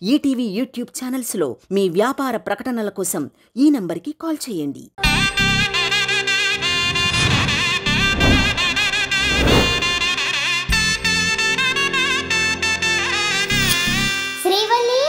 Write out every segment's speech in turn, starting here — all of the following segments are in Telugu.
ఈటీవీ యూట్యూబ్ ఛానల్స్లో మీ వ్యాపార ప్రకటనల కోసం ఈ నంబర్కి కాల్ చేయండి శ్రీవల్లి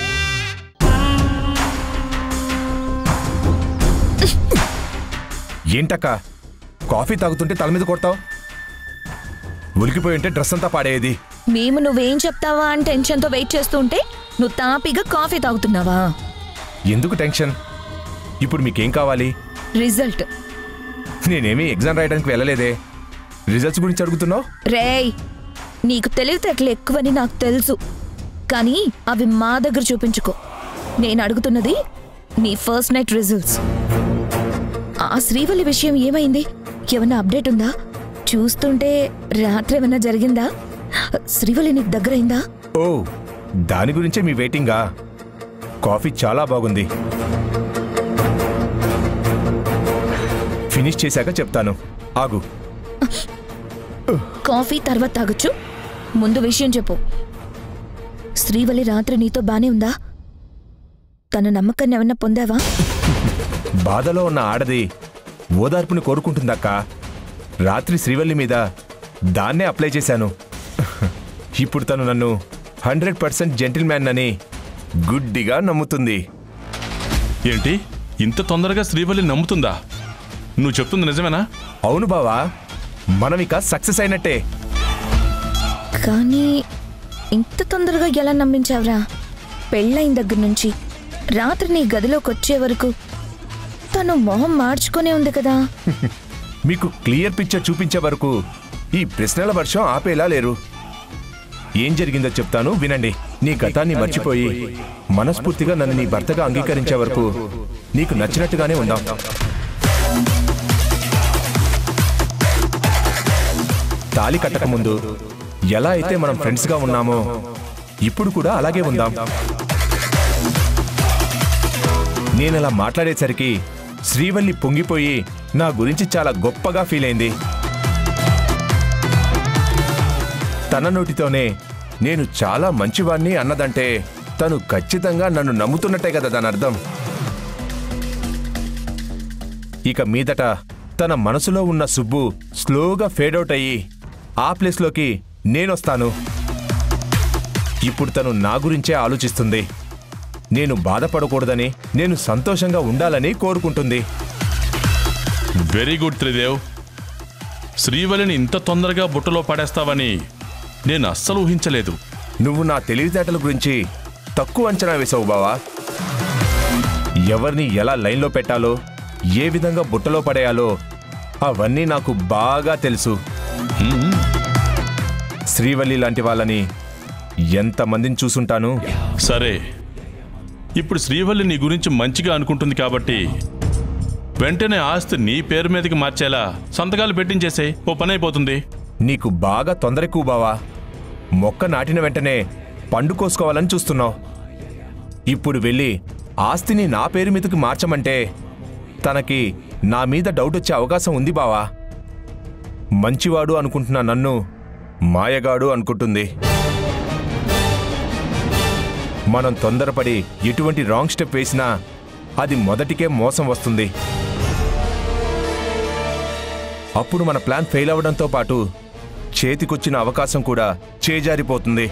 ఏంటక్క కాఫీ తాగుతుంటే తల మీద కొడతావు ఉలికిపోయి ఉంటే డ్రెస్ అంతా పాడేది మేము నువ్వేం చెప్తావా అని టెన్షన్తో వెయిట్ చేస్తుంటే నువ్వు తాపిగా కాఫీ తాగుతున్నావా ఎందుకు టెన్షన్ ఇప్పుడు మీకేం కావాలి రిజల్ట్ నేనేమీ ఎగ్జామ్ రాయడానికి వెళ్ళలేదే రిజల్ట్స్ గురించి అడుగుతున్నావు రేయ్ నీకు తెలివితేటలు ఎక్కువని నాకు తెలుసు కానీ అవి మా దగ్గర చూపించుకో నేను అడుగుతున్నది నీ ఫస్ట్ నైట్ రిజల్ట్స్ ఆ శ్రీవల్లి విషయం ఏమైంది ఏమన్నా అప్డేట్ ఉందా చూస్తుంటే రాత్రి ఏమన్నా జరిగిందా శ్రీవల్లి నీకు దగ్గరైందా ఓ దాని గురించే మీ వెయిటింగా కాఫీ చాలా బాగుంది ఫినిష్ చేశాక చెప్తాను ఆగు కాఫీ తర్వాత తాగొచ్చు ముందు విషయం చెప్పు శ్రీవల్లి రాత్రి నీతో బానే ఉందా తన నమ్మకాన్ని ఏమన్నా పొందావా బాధలో ఉన్న ఆడది ఓదార్పుని కోరుకుంటుందక్క రాత్రి శ్రీవల్లి మీద దాన్నే అప్లై చేశాను ఇప్పుడు తను నన్ను హండ్రెడ్ పర్సెంట్ జెంటిల్మ్యాన్ అని గుడ్డిగా నమ్ముతుంది ఏంటి ఇంత తొందరగా శ్రీవల్లి నమ్ముతుందా నువ్వు చెప్తుంది నిజమేనా అవును బావా మనం ఇక సక్సెస్ అయినట్టే కానీ ఇంత తొందరగా ఎలా నమ్మించావురా పెళ్ళైన దగ్గర నుంచి రాత్రి నీ గదిలోకి వచ్చే వరకు తను మొహం మార్చుకునే ఉంది కదా మీకు క్లియర్ పిక్చర్ చూపించే వరకు ఈ ప్రశ్నల వర్షం ఆపేలా లేరు ఏం జరిగిందో చెప్తాను వినండి నీ గతాన్ని మర్చిపోయి మనస్ఫూర్తిగా నన్ను నీ భర్తగా అంగీకరించే వరకు నీకు నచ్చినట్టుగానే ఉందాం తాలి కట్టక ముందు ఎలా అయితే మనం ఫ్రెండ్స్గా ఉన్నామో ఇప్పుడు కూడా అలాగే ఉందాం నేను అలా మాట్లాడేసరికి శ్రీవల్లి పొంగిపోయి నా గురించి చాలా గొప్పగా ఫీల్ అయింది తన నోటితోనే నేను చాలా మంచివాణ్ణి అన్నదంటే తను ఖచ్చితంగా నన్ను నమ్ముతున్నట్టే కదా దాని అర్థం ఇక మీదట తన మనసులో ఉన్న సుబ్బు స్లోగా ఫేడౌట్ అయ్యి ఆ ప్లేస్లోకి నేనొస్తాను ఇప్పుడు తను నా గురించే ఆలోచిస్తుంది నేను బాధపడకూడదని నేను సంతోషంగా ఉండాలని కోరుకుంటుంది వెరీ గుడ్ త్రిదేవ్ శ్రీవల్లిని ఇంత తొందరగా బుట్టలో పడేస్తావని నేను అస్సలు ఊహించలేదు నువ్వు నా తెలివితేటల గురించి తక్కువ అంచనా వేసావు బావా ఎవరిని ఎలా లైన్లో పెట్టాలో ఏ విధంగా బుట్టలో పడేయాలో అవన్నీ నాకు బాగా తెలుసు హ్మ్, శ్రీవల్లి లాంటి వాళ్ళని ఎంతమందిని చూసుంటాను సరే ఇప్పుడు శ్రీవల్లి నీ గురించి మంచిగా అనుకుంటుంది కాబట్టి వెంటనే ఆస్తి నీ పేరు మీదకి మార్చేలా సంతకాలు పెట్టించేసే ఓ పని అయిపోతుంది నీకు బాగా తొందర ఎక్కువ బావా మొక్క నాటిన వెంటనే పండు కోసుకోవాలని చూస్తున్నావు ఇప్పుడు వెళ్ళి ఆస్తిని నా పేరు మీదకి మార్చమంటే తనకి నా మీద డౌట్ వచ్చే అవకాశం ఉంది బావా మంచివాడు అనుకుంటున్న నన్ను మాయగాడు అనుకుంటుంది మనం తొందరపడి ఎటువంటి రాంగ్ స్టెప్ వేసినా అది మొదటికే మోసం వస్తుంది అప్పుడు మన ప్లాన్ ఫెయిల్ అవ్వడంతో పాటు చేతికొచ్చిన అవకాశం కూడా చేజారిపోతుంది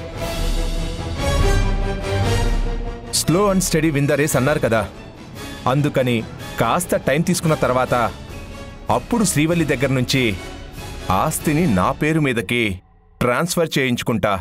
slow and steady win the race అన్నారు కదా అందుకని కాస్త టైం తీసుకున్న తర్వాత అప్పుడు శ్రీవల్లి దగ్గర నుంచి ఆస్తిని నా పేరు మీదకి ట్రాన్స్ఫర్ చేయించుకుంటా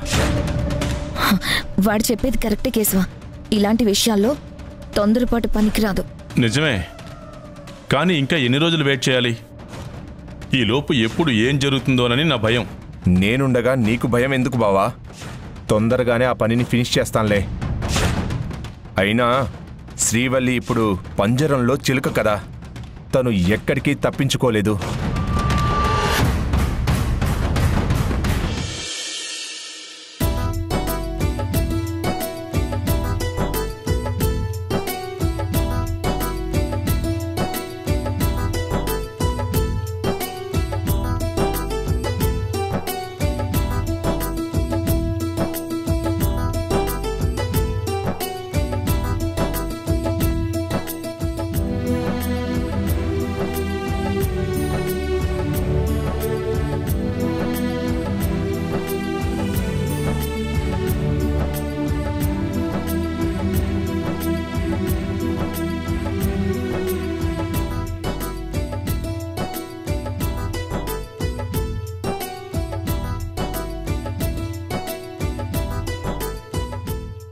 వాడు చెప్పేది కరెక్టే కేశవ ఇలాంటి విషయాల్లో తొందరపాటు పనికిరాదు నిజమే కానీ ఇంకా ఎన్ని రోజులు వెయిట్ చేయాలి ఈ లోపు ఎప్పుడు ఏం జరుగుతుందోనని నా భయం నేనుండగా నీకు భయం ఎందుకు బావా తొందరగానే ఆ పనిని ఫినిష్ చేస్తానులే అయినా శ్రీవల్లి ఇప్పుడు పంజరంలో చిలుక కదా తను ఎక్కడికి తప్పించుకోలేదు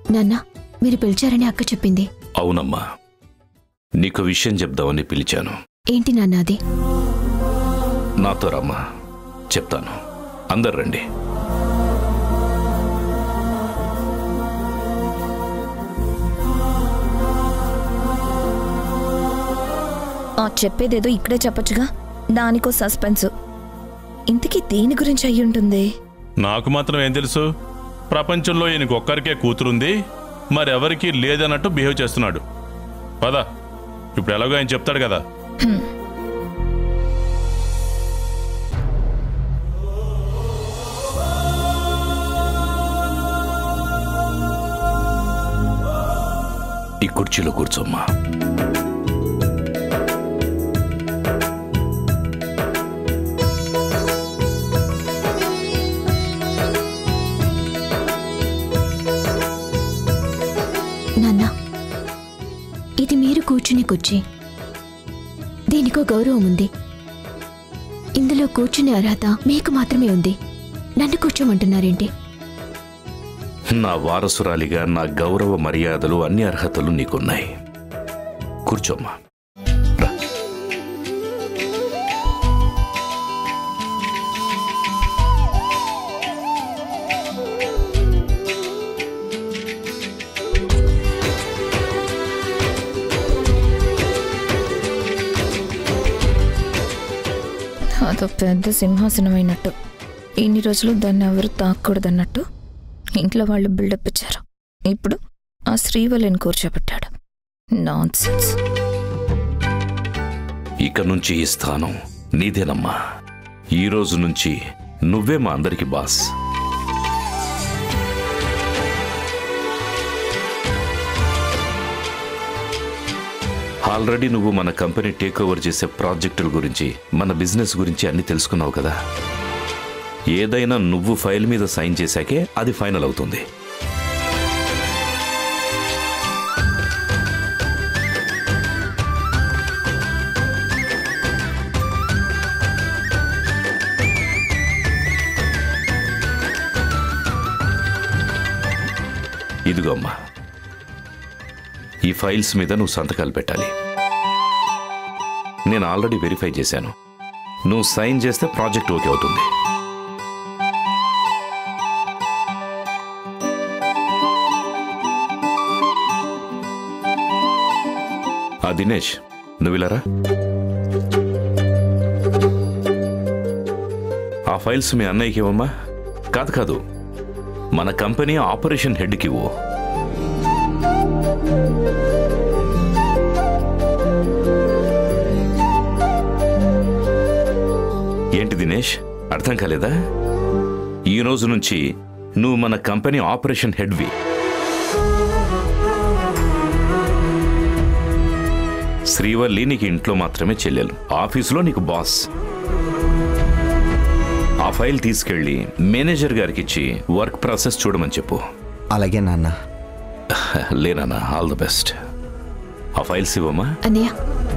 నాన్న మీరు పిలిచారని అక్క చెప్పింది అవునమ్మా నీకు విషయం చెప్దామని పిలిచాను ఏంటి నాన్న అది నాతో రమ్మా చెప్తాను అందరు రండి ఆ చెప్పేదేదో ఇక్కడే చెప్పొచ్చుగా దానికో సస్పెన్స్ ఇంతకీ దేని గురించి అయి ఉంటుంది నాకు మాత్రం ఏం తెలుసు ప్రపంచంలో ఈయనకు ఒక్కరికే కూతురుంది మరెవరికీ లేదన్నట్టు బిహేవ్ చేస్తున్నాడు పద ఇప్పుడు ఎలాగో ఆయన చెప్తాడు కదా ఈ కుర్చీలో కూర్చోమ్మా నాన్న ఇది మీరు కూర్చునే కుర్చీ దీనికో గౌరవం ఉంది ఇందులో కూర్చునే అర్హత మీకు మాత్రమే ఉంది నన్ను కూర్చోమంటున్నారేంటి నా వారసురాలిగా నా గౌరవ మర్యాదలు అన్ని అర్హతలు నీకున్నాయి కూర్చోమ్మా రా. అదో పెద్ద సింహాసనం అయినట్టు ఇన్ని రోజులు దాన్ని ఎవరు తాకూడదన్నట్టు ఇంట్లో వాళ్ళు బిల్డప్ ఇచ్చారు ఇప్పుడు ఆ శ్రీవల్లిని కూర్చోబెట్టాడు నాన్ సెన్స్ ఇక నుంచి ఈ స్థానం నీదేనమ్మా ఈ రోజు నుంచి నువ్వే మా అందరికి బాస్ ఆల్రెడీ నువ్వు మన కంపెనీ టేక్ ఓవర్ చేసే ప్రాజెక్టుల గురించి మన బిజినెస్ గురించి అన్ని తెలుసుకున్నావు కదా ఏదైనా నువ్వు ఫైల్ మీద సైన్ చేశాకే అది ఫైనల్ అవుతుంది ఇదిగో అమ్మా ఈ ఫైల్స్ మీద నువ్వు సంతకాలు పెట్టాలి నేను ఆల్రెడీ వెరిఫై చేశాను నువ్వు సైన్ చేస్తే ప్రాజెక్ట్ ఓకే అవుతుంది ఆ దినేష్ నువ్వు ఇలారా ఆ ఫైల్స్ మీ అన్నయ్యకి ఇవ్వమ్మా కాదు కాదు మన కంపెనీ ఆపరేషన్ హెడ్కి ఇవ్వు ఏంటి దినేష్ అర్థం కాలేదా ఈ రోజు నుంచి నువ్వు మన కంపెనీ ఆపరేషన్ హెడ్వి శ్రీవల్లి నీకు ఇంట్లో మాత్రమే చెల్లెలు ఆఫీసులో నీకు బాస్ ఆ ఫైల్ తీసుకెళ్ళి మేనేజర్ గారికి ఇచ్చి వర్క్ ప్రాసెస్ చూడమని చెప్పు అలాగే నాన్న లేనన్నా ఆల్ ద బెస్ట్ ఆ ఫైల్స్ ఇవ్వమ్మా అన్నయ్య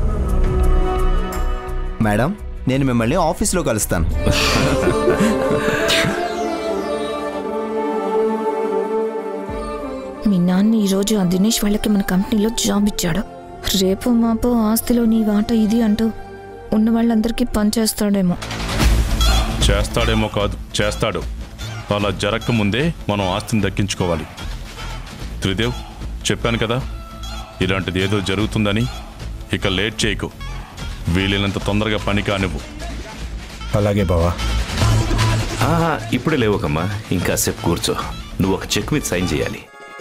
మేడం నేను మిమ్మల్ని ఆఫీస్లో కలుస్తాను మీ నాన్న ఈరోజు ఆ దినేష్ వాళ్ళకి మన కంపెనీలో జాబ్ ఇచ్చాడు రేపు మాపో ఆస్తిలో నీ వాట ఇది అంటూ ఉన్న వాళ్ళందరికీ పనిచేస్తాడేమో చేస్తాడేమో కాదు చేస్తాడు అలా జరగకముందే మనం ఆస్తిని దక్కించుకోవాలి త్రిదేవ్ చెప్పాను కదా ఇలాంటిది ఏదో జరుగుతుందని ఇక లేట్ చేయకు వీలైనంత తొందరగా పని కానివ్వు అలాగే బావా ఆహా, ఇప్పుడే లేవకమ్మా ఇంకాసేపు కూర్చో నువ్వు ఒక చెక్ మీద సైన్ చేయాలి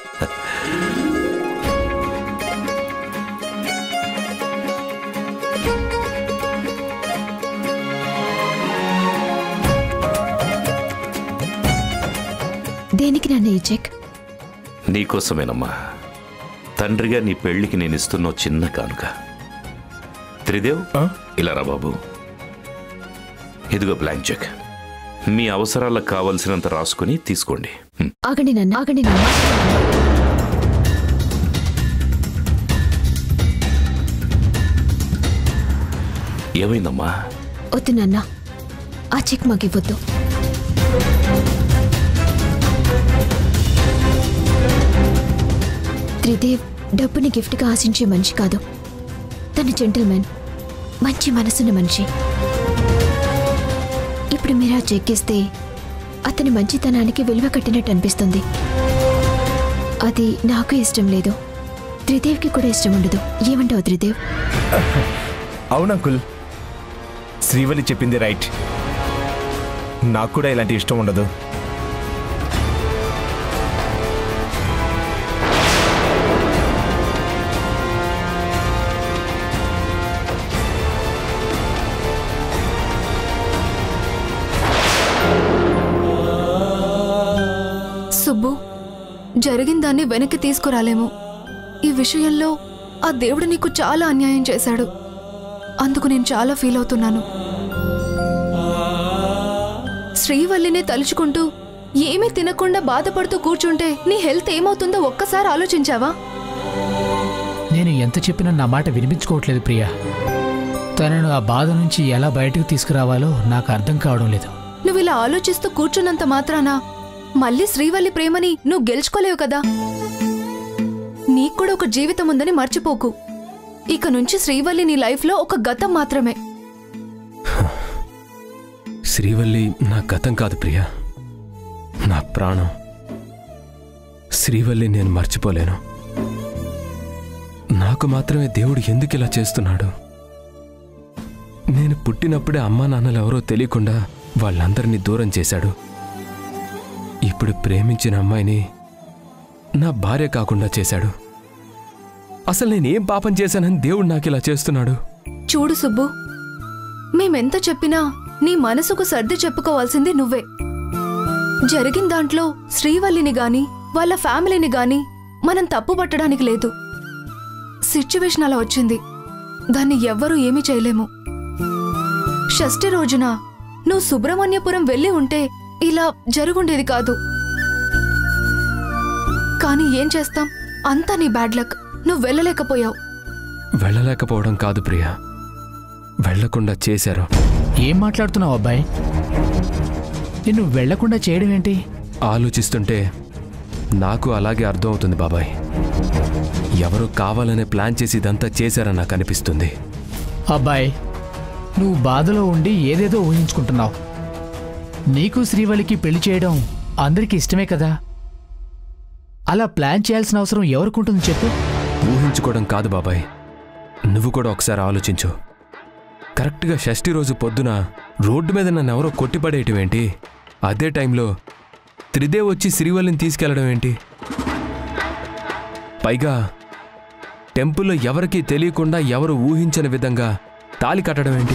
దేనికి నాన్న ఈ చెక్ నీకోసమేనమ్మా తండ్రిగా నీ పెళ్లికి నేను ఇస్తున్న ఓ చిన్న కానుక త్రిదేవ్ ఆ? ఇలా రా బాబు ఇదిగో బ్లాంక్ చెక్ మీ అవసరాలకు కావలసినంత రాసుకుని తీసుకోండి హ్మ్. ఆగండి నాన్న ఆగండి నాన్న ఏమైందమ్మా వద్దు నాన్న ఆ చెక్ మాకు ఇవ్వద్దు త్రిదేవ్ డబ్బుని గిఫ్ట్గా ఆశించే మనిషి కాదు తను జెంటిల్మెన్ మంచి మనసున్న మనిషి ఇప్పుడు మీరు ఆ చెక్ ఇస్తే అతని మంచితనానికి విలువ కట్టినట్టు అనిపిస్తుంది అది నాకు ఇష్టం లేదు త్రిదేవ్కి కూడా ఇష్టం ఉండదు ఏమంటావు త్రిదేవ్ అవును అంకుల్ శ్రీవల్లి చెప్పింది రైట్ నాకు కూడా ఇలాంటి ఇష్టం ఉండదు సుబ్బు జరిగిన దాన్ని వెనక్కి తీసుకురాలేము ఈ విషయంలో ఆ దేవుడు నీకు చాలా అన్యాయం చేశాడు అందుకు నేను చాలా ఫీల్ అవుతున్నాను శ్రీవల్లినే తలుచుకుంటూ ఏమీ తినకుండా బాధపడుతూ కూర్చుంటే నీ హెల్త్ ఏమవుతుందో ఒక్కసారి ఆలోచించావా నేను ఎంత చెప్పినా నా మాట వినిపించుకోవట్లేదు ప్రియా తనను ఆ బాధ నుంచి ఎలా బయటకు తీసుకురావాలో నాకు అర్థం కావడం లేదు నువ్వు ఇలా ఆలోచిస్తూ కూర్చున్నంత మాత్రాన మళ్ళీ శ్రీవల్లి ప్రేమని నువ్వు గెలుచుకోలేవు కదా నీకు కూడా ఒక జీవితం ఉందని మర్చిపోకు ఇక నుంచి శ్రీవల్లి నీ లైఫ్లో ఒక గతం మాత్రమే శ్రీవల్లి నా గతం కాదు ప్రియా నా ప్రాణం శ్రీవల్లి నేను మర్చిపోలేను నాకు మాత్రమే దేవుడు ఎందుకు ఇలా చేస్తున్నాడు నేను పుట్టినప్పుడే అమ్మా నాన్నలు ఎవరో తెలియకుండా వాళ్ళందరినీ దూరం చేశాడు ఇప్పుడు ప్రేమించిన అమ్మాయిని నా భార్య కాకుండా చేశాడు అసలు నేనేం పాపం చేశానని దేవుడు నాకు ఇలా చేస్తున్నాడు చూడు సుబ్బు మేమెంత చెప్పినా నీ మనసుకు సర్ది చెప్పుకోవాల్సింది నువ్వే జరిగిన దాంట్లో శ్రీవల్లిని గాని వాళ్ళ ఫ్యామిలీని గాని మనం తప్పు పట్టడానికి లేదు సిచ్యువేషన్ అలా వచ్చింది దాన్ని ఎవ్వరూ ఏమీ చేయలేము షష్ఠి రోజున నువ్వు సుబ్రహ్మణ్యపురం వెళ్ళి ఉంటే ఇలా జరుగుండేది కాదు కానీ ఏం చేస్తాం అంతా నీ బ్యాడ్ లక్ నువ్వు వెళ్ళలేకపోయావు వెళ్ళలేకపోవడం కాదు ప్రియా వెళ్లకుండా చేశారు ఏం మాట్లాడుతున్నావు అబ్బాయి నిన్ను వెళ్లకుండా చేయడం ఏంటి ఆలోచిస్తుంటే నాకు అలాగే అర్థమవుతుంది బాబాయ్ ఎవరో కావాలనే ప్లాన్ చేసి ఇదంతా చేశారని నాకు అనిపిస్తుంది అబ్బాయి నువ్వు బాధలో ఉండి ఏదేదో ఊహించుకుంటున్నావు నీకు శ్రీవల్లికి పెళ్లి చేయడం అందరికీ ఇష్టమే కదా అలా ప్లాన్ చేయాల్సిన అవసరం ఎవరికుంటుంది చెప్పు ఊహించుకోవడం కాదు బాబాయ్ నువ్వు కూడా ఒకసారి ఆలోచించు కరెక్ట్గా షష్ఠి రోజు పొద్దున రోడ్డు మీద నన్ను ఎవరో కొట్టిపడేయటం ఏంటి అదే టైంలో త్రిదేవ్ వచ్చి శ్రీవల్లిని తీసుకెళ్లడం ఏంటి పైగా టెంపుల్లో ఎవరికీ తెలియకుండా ఎవరు ఊహించని విధంగా తాలి కట్టడం ఏంటి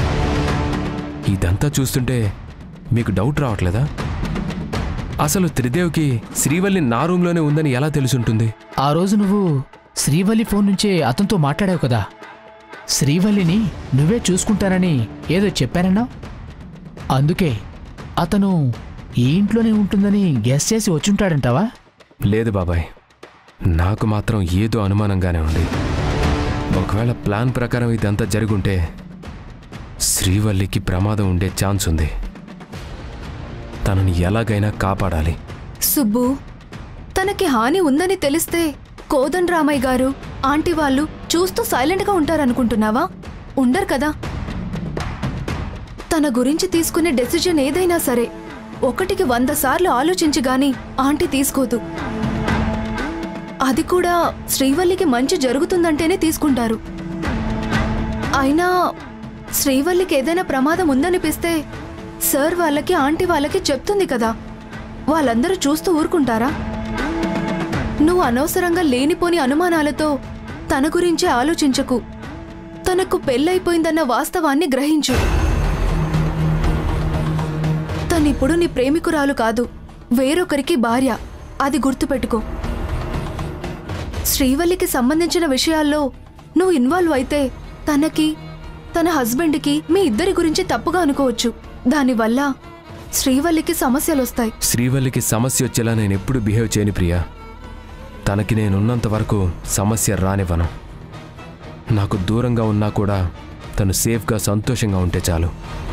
ఇదంతా చూస్తుంటే మీకు డౌట్ రావట్లేదా అసలు త్రిదేవ్కి శ్రీవల్లి నా రూమ్లోనే ఉందని ఎలా తెలుసుంటుంది ఆ రోజు నువ్వు శ్రీవల్లి ఫోన్ నుంచే అతనితో మాట్లాడావు కదా శ్రీవల్లిని నువ్వే చూసుకుంటానని ఏదో చెప్పానన్నా అందుకే అతను ఈ ఇంట్లోనే ఉంటుందని గెస్ చేసి వచ్చుంటాడంటావా లేదు బాబాయ్ నాకు మాత్రం ఏదో అనుమానంగానే ఉంది ఒకవేళ ప్లాన్ ప్రకారం ఇదంతా జరుగుంటే శ్రీవల్లికి ప్రమాదం ఉండే ఛాన్స్ ఉంది తనని ఎలాగైనా కాపాడాలి సుబ్బు తనకి హాని ఉందని తెలిస్తే కోదండ్ రామయ్య గారు ఆంటీ వాళ్ళు చూస్తూ సైలెంట్గా ఉంటారనుకుంటున్నావా ఉండరు కదా తన గురించి తీసుకునే డెసిజన్ ఏదైనా సరే ఒకటికి వంద సార్లు ఆలోచించి గాని ఆంటీ తీసుకోదు అది కూడా శ్రీవల్లికి మంచి జరుగుతుందంటేనే తీసుకుంటారు అయినా శ్రీవల్లికి ఏదైనా ప్రమాదం ఉందనిపిస్తే సార్ వాళ్ళకి ఆంటీ వాళ్ళకి చెప్తుంది కదా వాళ్ళందరూ చూస్తూ ఊరుకుంటారా నువ్వు అనవసరంగా లేనిపోని అనుమానాలతో తన గురించే ఆలోచించకు తనకు పెళ్ళైపోయిందన్న వాస్తవాన్ని గ్రహించు తనిప్పుడు నీ ప్రేమికురాలు కాదు వేరొకరికి భార్య అది గుర్తుపెట్టుకో శ్రీవల్లికి సంబంధించిన విషయాల్లో నువ్వు ఇన్వాల్వ్ అయితే తనకి తన హస్బెండ్కి మీ ఇద్దరి గురించి తప్పుగా అనుకోవచ్చు దానివల్ల శ్రీవల్లికి సమస్యలొస్తాయి శ్రీవల్లికి సమస్య వచ్చేలా నేను ఎప్పుడు బిహేవ్ చేయని ప్రియా తనకి నేనున్నంత వరకు సమస్య రానివ్వను నాకు దూరంగా ఉన్నా కూడా తను సేఫ్గా సంతోషంగా ఉంటే చాలు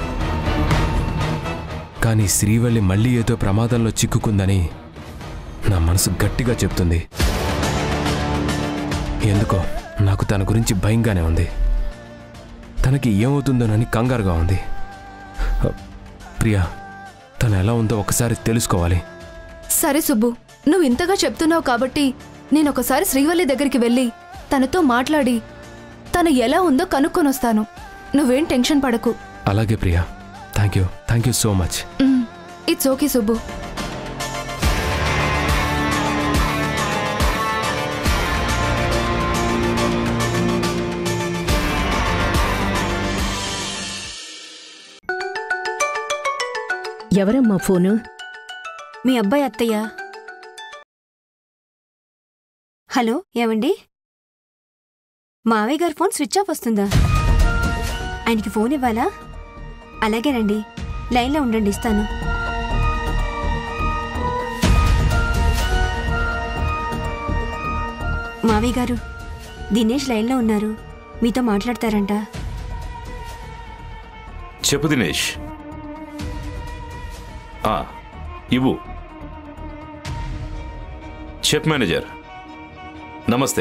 కానీ శ్రీవల్లి మళ్ళీ ఏదో ప్రమాదంలో చిక్కుకుందని నా మనసు గట్టిగా చెప్తుంది ఎందుకో నాకు తన గురించి భయంగానే ఉంది తనకి ఏమవుతుందోనని కంగారుగా ఉంది హ, ప్రియా తను ఎలా ఉందో ఒకసారి తెలుసుకోవాలి సరే సుబ్బు నువ్వు ఇంతగా చెప్తున్నావు కాబట్టి నేను ఒకసారి శ్రీవల్లి దగ్గరికి వెళ్ళి తనతో మాట్లాడి తను ఎలా ఉందో కనుక్కొనొస్తాను నువ్వేం టెన్షన్ పడకు అలాగే Priya thank you thank you so much it's okay Subbu ఎవరమ్మా ఫోను మీ అబ్బాయి అత్తయ్య హలో ఏమండి మావయ్య గారి ఫోన్ స్విచ్ ఆఫ్ వస్తుందా ఆయనకి ఫోన్ ఇవ్వాలా అలాగేనండి లైన్లో ఉండండి ఇస్తాను మావయ్య గారు దినేష్ లైన్లో ఉన్నారు మీతో మాట్లాడతారంట చెప్పు దినేష్ ఆ, ఇవ్వు చెప్ మేనేజర్ నమస్తే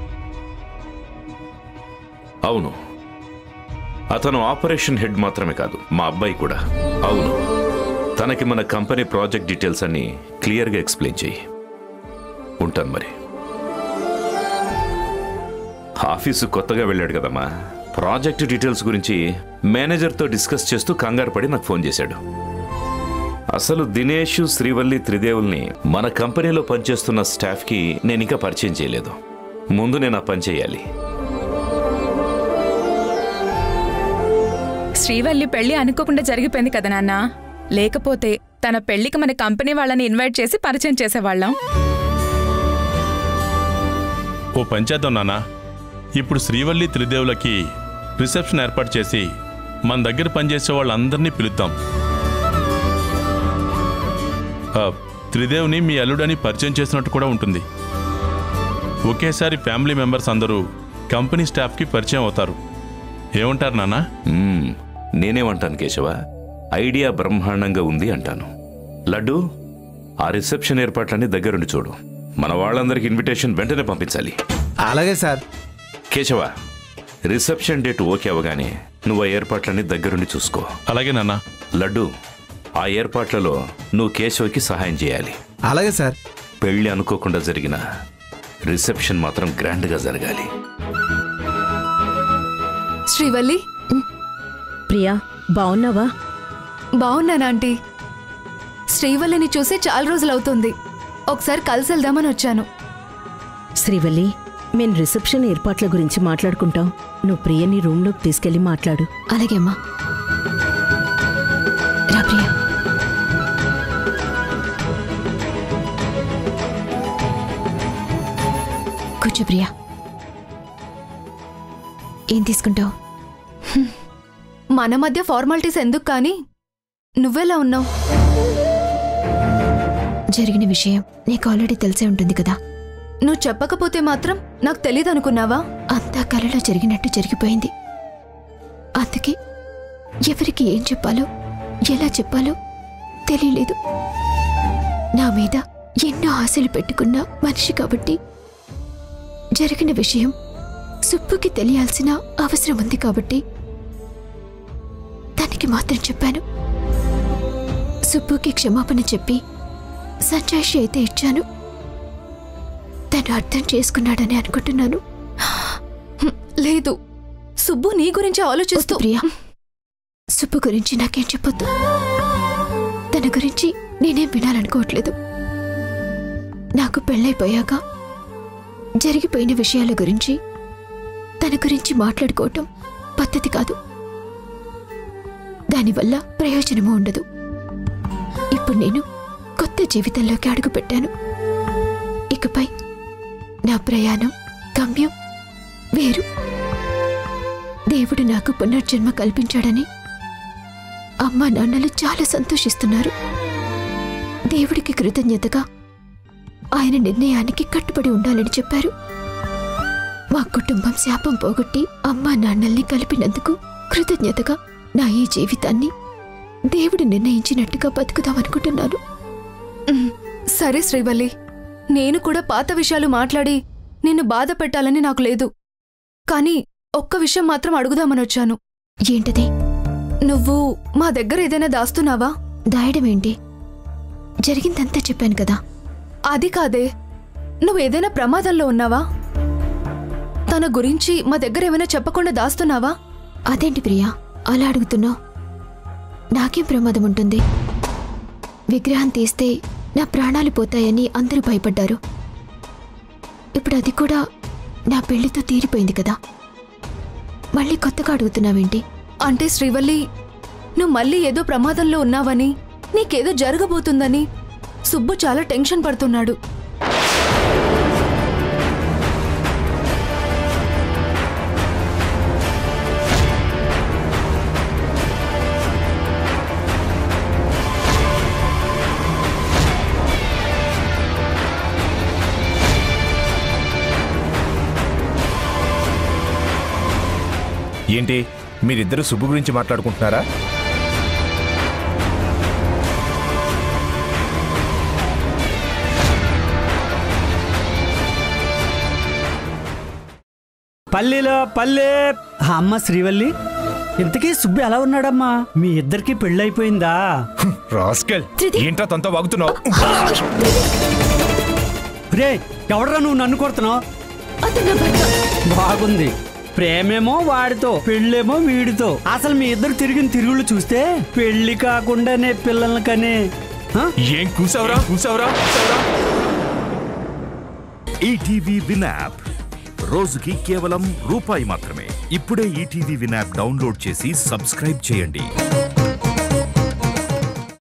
అవును అతను ఆపరేషన్ హెడ్ మాత్రమే కాదు మా అబ్బాయి కూడా అవును తనకి మన కంపెనీ ప్రాజెక్ట్ డీటెయిల్స్ అన్ని క్లియర్గా ఎక్స్ప్లెయిన్ చెయ్యి ఉంటాను మరి ఆఫీసు కొత్తగా వెళ్ళాడు కదమ్మా ప్రాజెక్ట్ డీటెయిల్స్ గురించి మేనేజర్తో డిస్కస్ చేస్తూ కంగారు పడి నాకు ఫోన్ చేశాడు అసలు దినేష్ శ్రీవల్లి త్రిదేవుల్ని మన కంపెనీలో పనిచేస్తున్న స్టాఫ్కి నేను ఇంకా పరిచయం చేయలేదు ముందు నేను ఆ పని చేయాలి శ్రీవల్లి పెళ్లి అనుకోకుండా జరిగిపోయింది కదా నాన్న లేకపోతే తన పెళ్లికి మన కంపెనీ వాళ్ళని ఇన్వైట్ చేసి పరిచయం చేసేవాళ్ళం ఓ పంచేద్దాం నాన్న ఇప్పుడు శ్రీవల్లి త్రిదేవులకి రిసెప్షన్ ఏర్పాటు చేసి మన దగ్గర పనిచేసే వాళ్ళందరినీ పిలుద్దాం ఆ, త్రిదేవ్ని మీ అల్లుడని పరిచయం చేసినట్టు కూడా ఉంటుంది ఒకేసారి ఫ్యామిలీ మెంబర్స్ అందరూ కంపెనీ స్టాఫ్కి పరిచయం అవుతారు ఏమంటారు నాన్న మ్మ్, నేనేమంటాను కేశవ ఐడియా బ్రహ్మాండంగా ఉంది అంటాను లడ్డు ఆ రిసెప్షన్ ఏర్పాట్లన్నీ దగ్గరుండి చూడు మన వాళ్ళందరికి ఇన్విటేషన్ వెంటనే పంపించాలి అలాగే sir Keshava reception date okay అవగానే నువ్వు ఆ ఏర్పాట్లన్నీ దగ్గరుండి చూసుకో అలాగే నాన్న లడ్డు ఆ ఏర్పాట్లలో నువ్వు కేశవకి సహాయం చేయాలి అలాగే సార్ పెళ్లి అనుకోకుండా జరిగిన రిసెప్షన్ మాత్రం గ్రాండ్గా జరగాలి శ్రీవల్లి ప్రియా బావున్నావా బాగున్నాను ఆంటీ శ్రీవల్లిని చూసి చాలా రోజులవుతుంది ఒకసారి కలిసి వెళ్దామని వచ్చాను శ్రీవల్లి మేం రిసెప్షన్ ఏర్పాట్ల గురించి మాట్లాడుకుంటాం నువ్వు ప్రియని రూమ్లోకి తీసుకెళ్లి మాట్లాడు అలాగే అమ్మా రా ప్రియా కూర్చో ప్రియా ఏం తీసుకుంటావు మన మధ్య ఫార్మాలిటీస్ ఎందుకు కానీ నువ్వెలా ఉన్నావు జరిగిన విషయం నీకు ఆల్రెడీ తెలిసే ఉంటుంది కదా నువ్వు చెప్పకపోతే మాత్రం నాకు తెలీదు అనుకున్నావా అంతా కలలో జరిగినట్టు జరిగిపోయింది అందుకే ఎవరికి ఏం చెప్పాలో ఎలా చెప్పాలో తెలియలేదు నా మీద ఎన్నో ఆశలు పెట్టుకున్న మనిషి కాబట్టి జరిగిన విషయం సుప్పుకి తెలియాల్సిన అవసరం ఉంది కాబట్టి తనకి మాత్రం చెప్పాను సుప్పుకి క్షమాపణ చెప్పి సంజాయిషి అయితే ఇచ్చాను తను అర్థం చేసుకున్నాడని అనుకుంటున్నాను హ్మ్, లేదు సుబ్బు నీ గురించి ఆలోచిస్తూ ప్రియా సుబ్బు గురించి నాకేం చెప్పొద్దు తన గురించి నేనేం వినాలనుకోవట్లేదు నాకు పెళ్ళైపోయాక జరిగిపోయిన విషయాల గురించి తన గురించి మాట్లాడుకోవటం పద్ధతి కాదు దానివల్ల ప్రయోజనము ఉండదు ఇప్పుడు నేను కొత్త జీవితంలోకి అడుగుపెట్టాను ఇకపై నా ప్రయాణం గమ్యం వేరు దేవుడు నాకు పునర్జన్మ కల్పించాడని అమ్మా నాన్నలు చాలా సంతోషిస్తున్నారు దేవుడికి కృతజ్ఞతగా ఆయన నిర్ణయానికి కట్టుబడి ఉండాలని చెప్పారు మా కుటుంబం శాపం పోగొట్టి అమ్మా నాన్నల్ని కలిపినందుకు కృతజ్ఞతగా నా ఈ జీవితాన్ని దేవుడు నిర్ణయించినట్టుగా బతుకుదామనుకుంటున్నాను ఉమ్, సరే శ్రీవల్లి నేను కూడా పాత విషయాలు మాట్లాడి నిన్ను బాధ పెట్టాలని నాకు లేదు కానీ ఒక్క విషయం మాత్రం అడుగుదామని వచ్చాను ఏంటది నువ్వు మా దగ్గర ఏదైనా దాస్తున్నావా దాయడం ఏంటి జరిగిందంతా చెప్పాను కదా అది కాదే నువ్వు ఏదైనా ప్రమాదంలో ఉన్నావా తన గురించి మా దగ్గర ఏమైనా చెప్పకుండా దాస్తున్నావా అదేంటి ప్రియా అలా అడుగుతున్నావు నాకేం ప్రమాదం ఉంటుంది విగ్రహం తీస్తే నా ప్రాణాలు పోతాయని అందరూ భయపడ్డారు ఇప్పుడు అది కూడా నా పెళ్లితో తీరిపోయింది కదా మళ్ళీ కొత్తగా అడుగుతున్నావేంటి అంటే శ్రీవల్లి నువ్వు మళ్ళీ ఏదో ప్రమాదంలో ఉన్నావని నీకేదో జరగబోతుందని సుబ్బు చాలా టెన్షన్ పడుతున్నాడు ఏంటి మీరిద్దరు సుబ్బు గురించి మాట్లాడుకుంటున్నారా పల్లెలో పల్లె అమ్మ శ్రీవల్లి ఇంతకీ సుబ్బు ఎలా ఉన్నాడమ్మా మీ ఇద్దరికి పెళ్ళైపోయిందా రాస్కెల్ ఏంటో తనతో వాగుతున్నావు రే ఎవడరా నువ్వు నన్ను కొడుతున్నావు బాగుంది ప్రేమేమో వాడితో పెళ్ళేమో వీడితో అసలు మీ ఇద్దరు తిరిగిన తిరుగుళ్ళు చూస్తే పెళ్లి కాకుండానే పిల్లల్ని కనే ఆ? ఏం కూసావురా కూసావురా ఈటీవీ విన్ యాప్ రోజుకి కేవలం రూపాయి మాత్రమే ఇప్పుడే ఈటీవీ విన్ యాప్ డౌన్లోడ్ చేసి సబ్స్క్రైబ్ చేయండి